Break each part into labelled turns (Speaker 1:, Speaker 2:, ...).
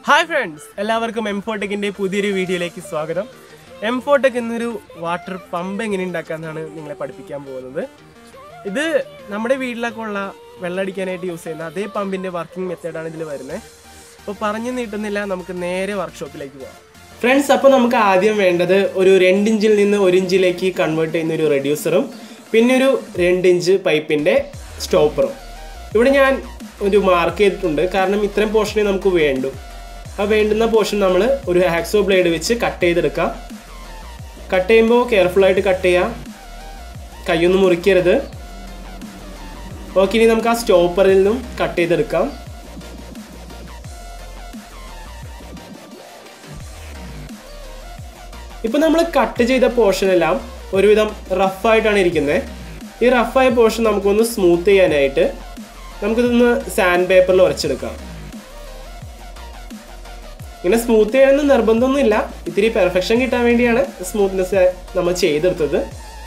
Speaker 1: hi friends എല്ലാവർക്കും M ഫോട്ടെക്കിൻ്റെ പുതിയൊരു വീഡിയോയിലേക്ക് സ്വാഗതം എം ഫോട്ടെക് എന്നൊരു വാട്ടർ പമ്പ് എങ്ങനെ ഉണ്ടാക്കാമെന്നാണ് നിങ്ങളെ പഠിപ്പിക്കാൻ പോകുന്നത് ഇത് നമ്മുടെ വീട്ടിലൊക്കെ ഉള്ള വെള്ളമടിക്കാനായിട്ട് യൂസ് ചെയ്യുന്ന അതേ പമ്പിൻ്റെ വർക്കിംഗ് മെത്തേഡാണ് ഇതിൽ വരുന്നത് അപ്പോൾ പറഞ്ഞു നീട്ടുന്നില്ല നമുക്ക് നേരെ വർക്ക്ഷോപ്പിലേക്ക് പോകാം ഫ്രണ്ട്സ് അപ്പോൾ നമുക്ക് ആദ്യം വേണ്ടത് ഒരു രണ്ട് ഇഞ്ചിൽ നിന്ന് ഒരു ഇഞ്ചിലേക്ക് കൺവേർട്ട് ചെയ്യുന്ന ഒരു റെഡ്യൂസറും പിന്നെ ഒരു രണ്ട് ഇഞ്ച് പൈപ്പിൻ്റെ സ്റ്റോപ്പറും ഇവിടെ ഞാൻ ഒരു മാർക്ക് ചെയ്തിട്ടുണ്ട് കാരണം ഇത്രയും പോർഷനേ നമുക്ക് വേണ്ടൂ ആ വേണ്ടുന്ന പോർഷൻ നമ്മൾ ഒരു ഹാക്സോ ബ്ലേഡ് വെച്ച് കട്ട് ചെയ്തെടുക്കാം കട്ട് ചെയ്യുമ്പോൾ കെയർഫുള്ളായിട്ട് കട്ട് ചെയ്യാം കൈയൊന്നും മുറിക്കരുത് ഓക്കെ ഇനി നമുക്ക് ആ സ്റ്റോപ്പറിൽ നിന്നും കട്ട് ചെയ്തെടുക്കാം ഇപ്പം നമ്മൾ കട്ട് ചെയ്ത പോർഷൻ എല്ലാം ഒരുവിധം റഫായിട്ടാണ് ഇരിക്കുന്നത് ഈ റഫായ പോർഷൻ നമുക്കൊന്ന് സ്മൂത്ത് ചെയ്യാനായിട്ട് നമുക്കിതൊന്ന് സാൻഡ് പേപ്പറിൽ ഉരച്ചെടുക്കാം ഇങ്ങനെ സ്മൂത്ത് ചെയ്യണമെന്ന് നിർബന്ധമൊന്നുമില്ല ഇത്തിരി പെർഫെക്ഷൻ കിട്ടാൻ വേണ്ടിയാണ് സ്മൂത്ത്നെസ് നമ്മൾ ചെയ്തെടുത്തത്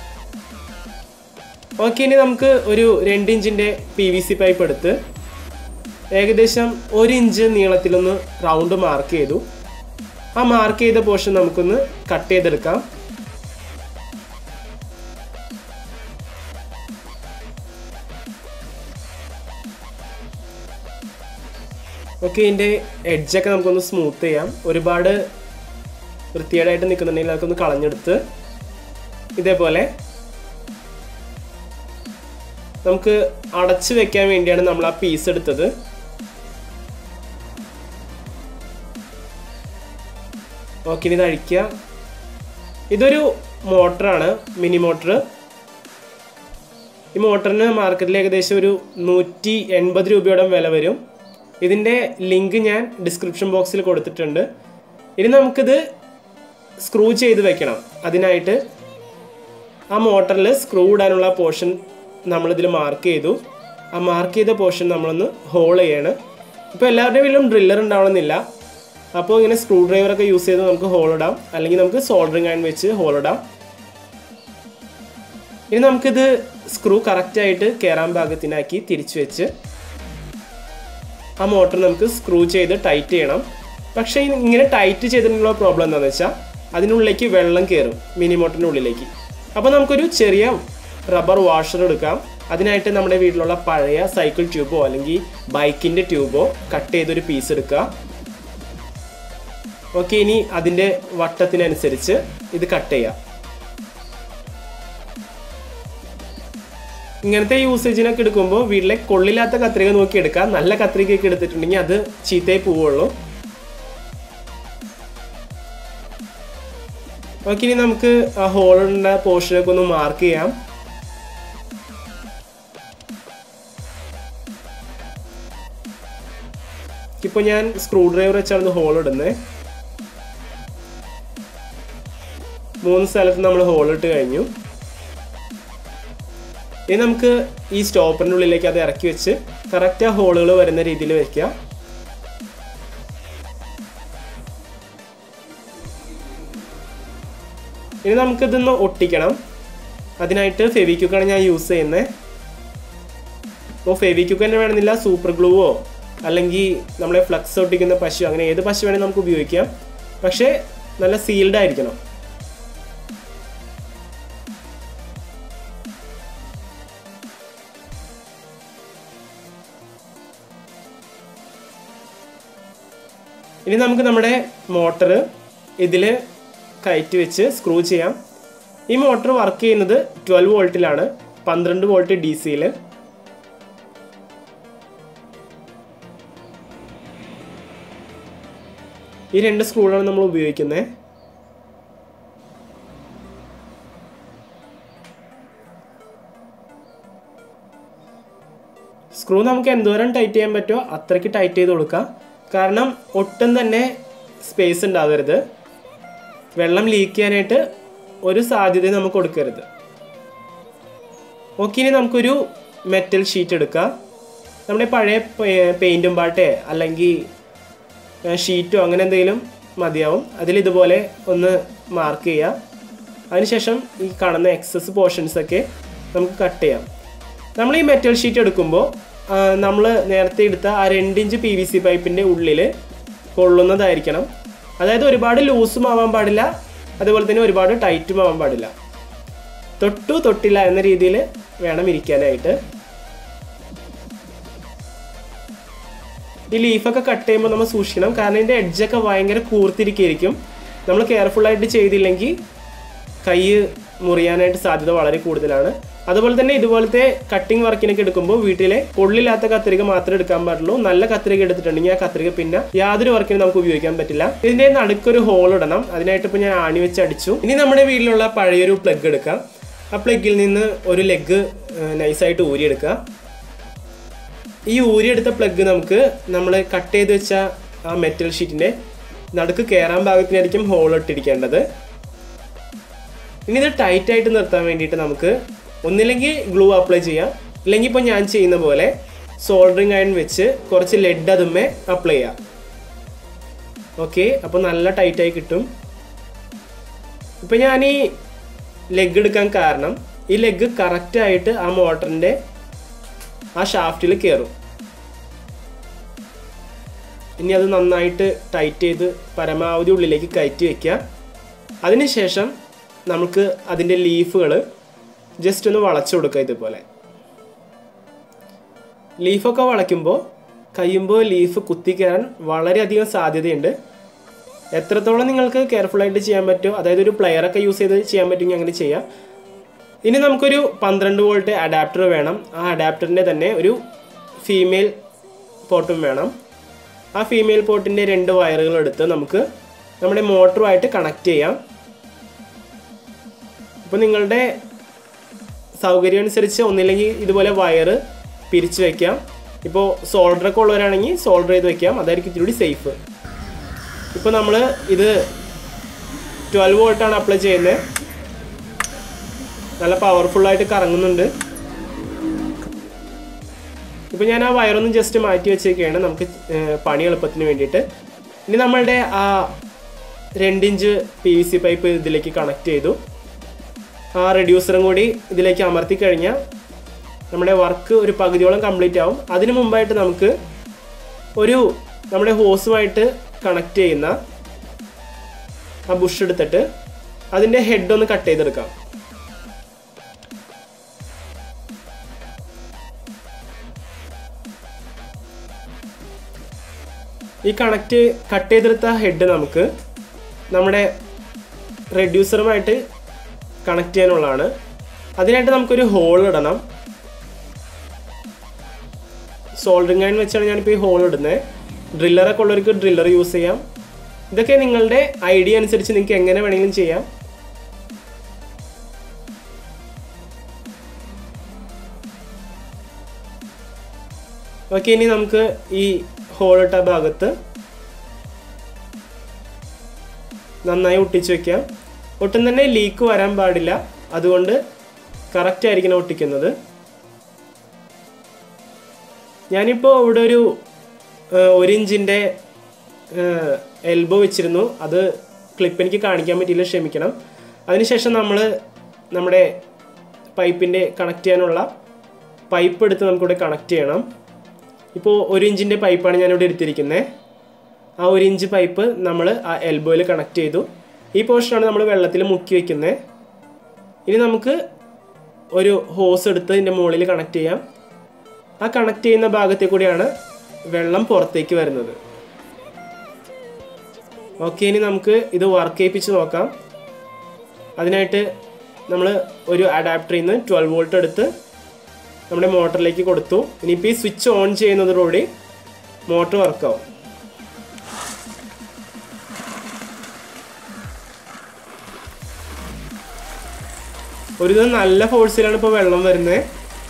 Speaker 1: ഓക്കെ ഇനി നമുക്ക് ഒരു രണ്ട് ഇഞ്ചിൻ്റെ പി വി സി പൈപ്പ് എടുത്ത് ഏകദേശം ഒരു ഇഞ്ച് നീളത്തിലൊന്ന് റൗണ്ട് മാർക്ക് ചെയ്തു ആ മാർക്ക് ചെയ്ത പോർഷൻ നമുക്കൊന്ന് കട്ട് ചെയ്തെടുക്കാം ഓക്കെ ഇതിൻ്റെ എഡ്ജൊക്കെ നമുക്കൊന്ന് സ്മൂത്ത് ചെയ്യാം ഒരുപാട് വൃത്തികേടായിട്ട് നിൽക്കുന്നുണ്ടെങ്കിൽ അതൊക്കെ കളഞ്ഞെടുത്ത് ഇതേപോലെ നമുക്ക് അടച്ചു വെക്കാൻ വേണ്ടിയാണ് നമ്മൾ ആ പീസ് എടുത്തത് ഓക്കെ ഇനി ഇത് അഴിക്കുക ഇതൊരു മോട്ടറാണ് മിനി മോട്ടർ ഈ മോട്ടറിന് മാർക്കറ്റിൽ ഏകദേശം ഒരു നൂറ്റി എൺപത് രൂപയോടെ വില വരും ഇതിൻ്റെ ലിങ്ക് ഞാൻ ഡിസ്ക്രിപ്ഷൻ ബോക്സിൽ കൊടുത്തിട്ടുണ്ട് ഇനി നമുക്കിത് സ്ക്രൂ ചെയ്ത് വെക്കണം അതിനായിട്ട് ആ മോട്ടറിൽ സ്ക്രൂ ഇടാനുള്ള പോർഷൻ നമ്മളിതിൽ മാർക്ക് ചെയ്തു ആ മാർക്ക് ചെയ്ത പോർഷൻ നമ്മളൊന്ന് ഹോൾ ചെയ്യാണ് ഇപ്പോൾ എല്ലാവരുടെയും വീട്ടിലും ഡ്രില്ലർ ഉണ്ടാവണമെന്നില്ല അപ്പോൾ ഇങ്ങനെ സ്ക്രൂ ഡ്രൈവറൊക്കെ യൂസ് ചെയ്ത് നമുക്ക് ഹോൾ ഇടാം അല്ലെങ്കിൽ നമുക്ക് സോൾഡറിങ് അയൺ വെച്ച് ഹോൾ ഇടാം ഇനി നമുക്കിത് സ്ക്രൂ കറക്റ്റായിട്ട് കയറാൻ പാകത്തിനാക്കി തിരിച്ചു വെച്ച് ആ മോട്ടർ നമുക്ക് സ്ക്രൂ ചെയ്ത് ടൈറ്റ് ചെയ്യണം പക്ഷേ ഇങ്ങനെ ടൈറ്റ് ചെയ്തിട്ടുള്ള പ്രോബ്ലം എന്താണെന്ന് വെച്ചാൽ അതിനുള്ളിലേക്ക് വെള്ളം കയറും മിനി മോട്ടറിൻ്റെ ഉള്ളിലേക്ക് അപ്പോൾ നമുക്കൊരു ചെറിയ റബ്ബർ വാഷർ എടുക്കാം അതിനായിട്ട് നമ്മുടെ വീട്ടിലുള്ള പഴയ സൈക്കിൾ ട്യൂബോ അല്ലെങ്കിൽ ബൈക്കിൻ്റെ ട്യൂബോ കട്ട് ചെയ്തൊരു പീസ് എടുക്കുക ഓക്കെ ഇനി അതിൻ്റെ വട്ടത്തിനനുസരിച്ച് ഇത് കട്ട് ചെയ്യാം ഇങ്ങനത്തെ യൂസേജിനൊക്കെ എടുക്കുമ്പോൾ വീട്ടിലെ കൊള്ളില്ലാത്ത കത്രിക നോക്കി എടുക്കാം നല്ല കത്രികയൊക്കെ എടുത്തിട്ടുണ്ടെങ്കിൽ അത് ചീത്തയായി പോവുള്ളൂ ഓക്കെ ഇനി നമുക്ക് ആ ഹോളിൻ്റെ പോർഷനൊക്കെ ഒന്ന് മാർക്ക് ചെയ്യാം ഇപ്പോൾ ഞാൻ സ്ക്രൂ ഡ്രൈവർ വെച്ചാണ് ഹോൾ ഇടുന്നത് മൂന്ന് സ്ഥലത്ത് നമ്മൾ ഹോൾ ഇട്ട് കഴിഞ്ഞു ഇനി നമുക്ക് ഈ സ്റ്റോപ്പറിൻ്റെ ഉള്ളിലേക്ക് അത് ഇറക്കി വെച്ച് കറക്റ്റ് ആ ഹോളുകൾ വരുന്ന രീതിയിൽ വെക്കുക ഇനി നമുക്കിതൊന്ന് ഒട്ടിക്കണം അതിനായിട്ട് ഫെവിക്യുക്കാണ് ഞാൻ യൂസ് ചെയ്യുന്നത് അപ്പോൾ ഫെവിക്യുക്ക് തന്നെ വേണമെന്നില്ല സൂപ്പർ ഗ്ലൂവോ അല്ലെങ്കിൽ നമ്മളെ ഫ്ലക്സ് ഒട്ടിക്കുന്ന പശു അങ്ങനെ ഏത് പശു വേണമെങ്കിൽ നമുക്ക് ഉപയോഗിക്കാം പക്ഷേ നല്ല സീൽഡ് ആയിരിക്കണം ഇനി നമുക്ക് നമ്മുടെ മോട്ടർ ഇതിൽ കയറ്റി വെച്ച് സ്ക്രൂ ചെയ്യാം ഈ മോട്ടർ വർക്ക് ചെയ്യുന്നത് ട്വൽവ് വോൾട്ടിലാണ് പന്ത്രണ്ട് വോൾട്ട് ഡി സിയിൽ ഈ രണ്ട് സ്ക്രൂകളാണ് നമ്മൾ ഉപയോഗിക്കുന്നത് സ്ക്രൂ നമുക്ക് എന്തോരം ടൈറ്റ് ചെയ്യാൻ പറ്റുമോ അത്രയ്ക്ക് ടൈറ്റ് ചെയ്ത് കൊടുക്കാം കാരണം ഒട്ടും തന്നെ സ്പേസ് ഉണ്ടാവരുത് വെള്ളം ലീക്ക് ചെയ്യാനായിട്ട് ഒരു സാധ്യതയും നമുക്ക് കൊടുക്കരുത് ഓക്കെ ഇനി നമുക്കൊരു മെറ്റൽ ഷീറ്റ് എടുക്കാം നമ്മുടെ പഴയ പെയിൻറ്റും പാട്ടേ അല്ലെങ്കിൽ ഷീറ്റോ അങ്ങനെ എന്തെങ്കിലും മതിയാവും അതിൽ ഇതുപോലെ ഒന്ന് മാർക്ക് ചെയ്യുക അതിനുശേഷം ഈ കാണുന്ന എക്സസ് പോർഷൻസൊക്കെ നമുക്ക് കട്ട് ചെയ്യാം നമ്മൾ ഈ മെറ്റൽ ഷീറ്റ് എടുക്കുമ്പോൾ നമ്മൾ നേരത്തെ എടുത്ത ആ രണ്ട് ഇഞ്ച് പി വി സി പൈപ്പിൻ്റെ ഉള്ളിൽ കൊള്ളുന്നതായിരിക്കണം അതായത് ഒരുപാട് ലൂസും ആവാൻ പാടില്ല അതുപോലെ തന്നെ ഒരുപാട് ടൈറ്റും ആവാൻ പാടില്ല തൊട്ടു തൊട്ടില്ല എന്ന രീതിയിൽ വേണം ഇരിക്കാനായിട്ട് ഈ ലീഫൊക്കെ കട്ട് ചെയ്യുമ്പോൾ നമ്മൾ സൂക്ഷിക്കണം കാരണം ഇതിൻ്റെ എഡ്ജൊക്കെ ഭയങ്കര കൂർത്തിരിക്കുകയായിരിക്കും നമ്മൾ കെയർഫുള്ളായിട്ട് ചെയ്തില്ലെങ്കിൽ കൈ മുറിയാനായിട്ട് സാധ്യത വളരെ കൂടുതലാണ് അതുപോലെ തന്നെ ഇതുപോലത്തെ കട്ടിംഗ് വർക്കിനൊക്കെ എടുക്കുമ്പോൾ വീട്ടിലെ കൊള്ളില്ലാത്ത കത്രിക മാത്രമേ എടുക്കാൻ പാടുള്ളൂ നല്ല കത്രിക എടുത്തിട്ടുണ്ടെങ്കിൽ ആ കത്രിക പിന്നെ യാതൊരു വർക്കിനും നമുക്ക് ഉപയോഗിക്കാൻ പറ്റില്ല ഇതിന്റെ നടുക്കൊരു ഹോൾ ഇടണം അതിനായിട്ട് ഇപ്പോൾ ഞാൻ ആണി വെച്ച് അടിച്ചു ഇനി നമ്മുടെ വീട്ടിലുള്ള പഴയൊരു പ്ലഗ് എടുക്കാം ആ പ്ലഗിൽ നിന്ന് ഒരു ലെഗ് നൈസായിട്ട് ഊരിയെടുക്കുക ഈ ഊരിയെടുത്ത പ്ലഗ് നമുക്ക് നമ്മൾ കട്ട് ചെയ്ത് വെച്ച ആ മെറ്റൽ ഷീറ്റിന്റെ നടുക്ക് കയറാൻ ഭാഗത്തിനായിരിക്കും ഹോൾ ഇട്ടിരിക്കേണ്ടത് ഇനി ഇത് ടൈറ്റ് ആയിട്ട് നിർത്താൻ വേണ്ടിയിട്ട് നമുക്ക് ഒന്നില്ലെങ്കിൽ ഗ്ലൂ അപ്ലൈ ചെയ്യാം ഇല്ലെങ്കിൽ ഇപ്പോൾ ഞാൻ ചെയ്യുന്ന പോലെ സോൾഡറിങ് അയൺ വെച്ച് കുറച്ച് ലെഡ് അതുമേ അപ്ലൈ ചെയ്യാം ഓക്കെ അപ്പോൾ നല്ല ടൈറ്റായി കിട്ടും ഇപ്പം ഞാൻ ഈ ലെഗ് എടുക്കാൻ കാരണം ഈ ലെഗ് കറക്റ്റായിട്ട് ആ മോട്ടറിൻ്റെ ആ ഷാഫ്റ്റിൽ കയറും ഇനി അത് നന്നായിട്ട് ടൈറ്റ് ചെയ്ത് പരമാവധി ഉള്ളിലേക്ക് കയറ്റി വയ്ക്കുക അതിനുശേഷം നമുക്ക് അതിൻ്റെ ലീഫുകൾ ജസ്റ്റ് ഒന്ന് വളച്ചു കൊടുക്കുക ഇതുപോലെ ലീഫൊക്കെ വളയ്ക്കുമ്പോൾ കഴിയുമ്പോൾ ലീഫ് കുത്തിക്കയറാൻ വളരെയധികം സാധ്യതയുണ്ട് എത്രത്തോളം നിങ്ങൾക്ക് കെയർഫുള്ളായിട്ട് ചെയ്യാൻ പറ്റുമോ അതായത് ഒരു പ്ലെയറൊക്കെ യൂസ് ചെയ്ത് ചെയ്യാൻ പറ്റുമെങ്കിൽ അങ്ങനെ ചെയ്യാം ഇനി നമുക്കൊരു പന്ത്രണ്ട് വോൾട്ട് അഡാപ്റ്റർ വേണം ആ അഡാപ്റ്ററിൻ്റെ തന്നെ ഒരു ഫീമെയിൽ പോർട്ടും വേണം ആ ഫീമെയിൽ പോർട്ടിൻ്റെ രണ്ട് വയറുകൾ എടുത്ത് നമുക്ക് നമ്മുടെ മോട്ടറുമായിട്ട് കണക്ട് ചെയ്യാം ഇപ്പോൾ നിങ്ങളുടെ സൗകര്യം അനുസരിച്ച് ഒന്നില്ലെങ്കിൽ ഇതുപോലെ വയറ് പിരിച്ചു വെക്കാം ഇപ്പോൾ സോൾഡറൊക്കെ ഉള്ളവരാണെങ്കിൽ സോൾഡർ ചെയ്ത് വെക്കാം അതായിരിക്കും ഇത്തിരി സേഫ് ഇപ്പോൾ നമ്മൾ ഇത് ട്വൽവ് വോൾട്ടാണ് അപ്ലൈ ചെയ്യുന്നത് നല്ല പവർഫുള്ളായിട്ട് കറങ്ങുന്നുണ്ട് ഇപ്പോൾ ഞാൻ ആ വയറൊന്നും ജസ്റ്റ് മാറ്റി വെച്ചേക്കാണ് നമുക്ക് ഏർ, പണി എളുപ്പത്തിന് വേണ്ടിയിട്ട് ഇനി നമ്മളുടെ ആ രണ്ടിഞ്ച് പി വി സി പൈപ്പ് ഇതിലേക്ക് കണക്ട് ചെയ്തു ആ റെഡ്യൂസറും കൂടി ഇതിലേക്ക് അമർത്തി കഴിഞ്ഞാൽ നമ്മുടെ വർക്ക് ഒരു പകുതിയോളം കംപ്ലീറ്റ് ആവും അതിനു മുമ്പായിട്ട് നമുക്ക് ഒരു നമ്മുടെ ഹോസുമായിട്ട് കണക്ട് ചെയ്യുന്ന ആ ബുഷ് എടുത്തിട്ട് അതിൻ്റെ ഹെഡ് ഒന്ന് കട്ട് ചെയ്തെടുക്കാം ഈ കണക്റ്റ് കട്ട് ചെയ്തെടുത്ത ഹെഡ് നമുക്ക് നമ്മുടെ റെഡ്യൂസറുമായിട്ട് കണക്ട് ചെയ്യാനുള്ളതാണ് അതിനായിട്ട് നമുക്കൊരു ഹോൾ ഇടണം സോൾഡറിങ് അയൺ വെച്ചാണ് ഞാനിപ്പോൾ ഈ ഹോൾ ഇടുന്നത് ഡ്രില്ലറൊക്കെ ഉള്ളവർക്ക് ഡ്രില്ലർ യൂസ് ചെയ്യാം ഇതൊക്കെ നിങ്ങളുടെ ഐഡിയ അനുസരിച്ച് നിങ്ങൾക്ക് എങ്ങനെ വേണമെങ്കിലും ചെയ്യാം ഓക്കെ ഇനി നമുക്ക് ഈ ഹോൾ ഇട്ട ഭാഗത്ത് നന്നായി ഒട്ടിച്ച് വെക്കാം ഒട്ടും തന്നെ ലീക്ക് വരാൻ പാടില്ല അതുകൊണ്ട് കറക്റ്റ് ആയിരിക്കണം ഒട്ടിക്കുന്നത് ഞാനിപ്പോൾ ഇവിടെ ഒരു ഏഹ്, ഒരു ഇഞ്ചിൻ്റെ എൽബോ വെച്ചിരുന്നു അത് ക്ലിപ്പ് എനിക്ക് കാണിക്കാൻ പറ്റിയില്ല ക്ഷമിക്കണം അതിനുശേഷം നമ്മൾ നമ്മുടെ പൈപ്പിൻ്റെ കണക്ട് ചെയ്യാനുള്ള പൈപ്പ് എടുത്ത് നമുക്കിവിടെ കണക്ട് ചെയ്യണം ഇപ്പോൾ ഒരു ഇഞ്ചിൻ്റെ പൈപ്പാണ് ഞാനിവിടെ എടുത്തിരിക്കുന്നത് ആ ഒരു ഇഞ്ച് പൈപ്പ് നമ്മൾ ആ എൽബോയിൽ കണക്ട് ചെയ്തു ഈ പോർഷനാണ് നമ്മൾ വെള്ളത്തിൽ മുക്കി വെക്കുന്നത് ഇനി നമുക്ക് ഒരു ഹോസ് എടുത്ത് ഇതിൻ്റെ മുകളിൽ കണക്ട് ചെയ്യാം ആ കണക്ട് ചെയ്യുന്ന ഭാഗത്തെ കൂടിയാണ് വെള്ളം പുറത്തേക്ക് വരുന്നത് ഓക്കെ ഇനി നമുക്ക് ഇത് വർക്ക് ചെയ്യിപ്പിച്ച് നോക്കാം അതിനായിട്ട് നമ്മൾ ഒരു അഡാപ്റ്ററിൽ നിന്ന് ട്വൽവ് വോൾട്ട് എടുത്ത് നമ്മുടെ മോട്ടറിലേക്ക് കൊടുത്തു ഇനിയിപ്പോൾ ഈ സ്വിച്ച് ഓൺ ചെയ്യുന്നതോടുകൂടി മോട്ടർ വർക്കാവും ഒരു ഇത് നല്ല ഫോഴ്സിലാണ് ഇപ്പോൾ വെള്ളം വരുന്നത്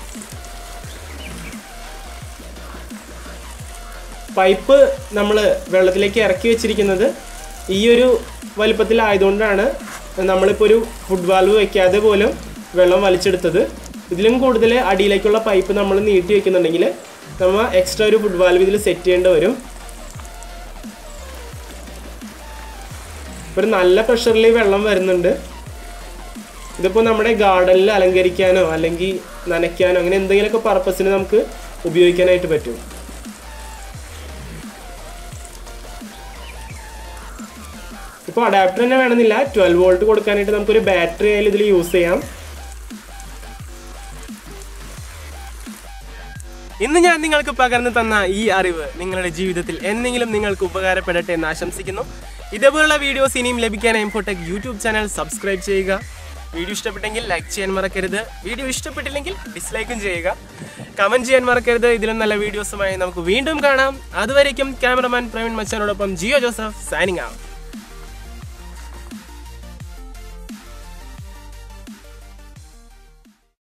Speaker 1: പൈപ്പ് നമ്മൾ വെള്ളത്തിലേക്ക് ഇറക്കി വെച്ചിരിക്കുന്നത് ഈ ഒരു വലിപ്പത്തിലായതുകൊണ്ടാണ് നമ്മളിപ്പോൾ ഒരു ഫുഡ് വാൽവ് വെക്കാതെ പോലും വെള്ളം വലിച്ചെടുത്തത് ഇതിലും കൂടുതൽ അടിയിലേക്കുള്ള പൈപ്പ് നമ്മൾ നീട്ടി വെക്കുന്നുണ്ടെങ്കിൽ നമ്മൾ എക്സ്ട്രാ ഒരു ഫുഡ് വാൽവ് ഇതിൽ സെറ്റ് ചെയ്യേണ്ടി വരും ഒരു നല്ല പ്രഷറിൽ വെള്ളം വരുന്നുണ്ട് ഇതിപ്പോൾ നമ്മുടെ ഗാർഡനിൽ അലങ്കരിക്കാനോ അല്ലെങ്കിൽ നനയ്ക്കാനോ അങ്ങനെ എന്തെങ്കിലുമൊക്കെ പർപ്പസിന് നമുക്ക് ഉപയോഗിക്കാനായിട്ട് പറ്റും ഇപ്പോൾ അഡാപ്റ്റർ തന്നെ വേണമെന്നില്ല ട്വൽവ് വോൾട്ട് കൊടുക്കാനായിട്ട് നമുക്കൊരു ബാറ്ററി ആയാലും ഇതിൽ യൂസ് ചെയ്യാം ഇന്ന് ഞാൻ നിങ്ങൾക്ക് പകർന്നു തന്ന ഈ അറിവ് നിങ്ങളുടെ ജീവിതത്തിൽ എന്തെങ്കിലും നിങ്ങൾക്ക് ഉപകാരപ്പെടട്ടെ എന്ന് ആശംസിക്കുന്നു ഇതേപോലുള്ള വീഡിയോസ് ഇനിയും ലഭിക്കാൻ എംഫോടെക് യൂട്യൂബ് ചാനൽ സബ്സ്ക്രൈബ് ചെയ്യുക വീഡിയോ ഇഷ്ടപ്പെട്ടെങ്കിൽ ലൈക്ക് ചെയ്യാൻ മറക്കരുത് വീഡിയോ ഇഷ്ടപ്പെട്ടില്ലെങ്കിൽ ഡിസ്ലൈക്കും ചെയ്യുക കമന്റ് ചെയ്യാൻ മറക്കരുത് ഇതിലും നല്ല വീഡിയോസുമായി നമുക്ക് വീണ്ടും കാണാം അതുവരേക്കും ക്യാമറമാൻ പ്രവീൺ മച്ചാനോടൊപ്പം ജിയോ ജോസഫ് സൈനിങ് ആവും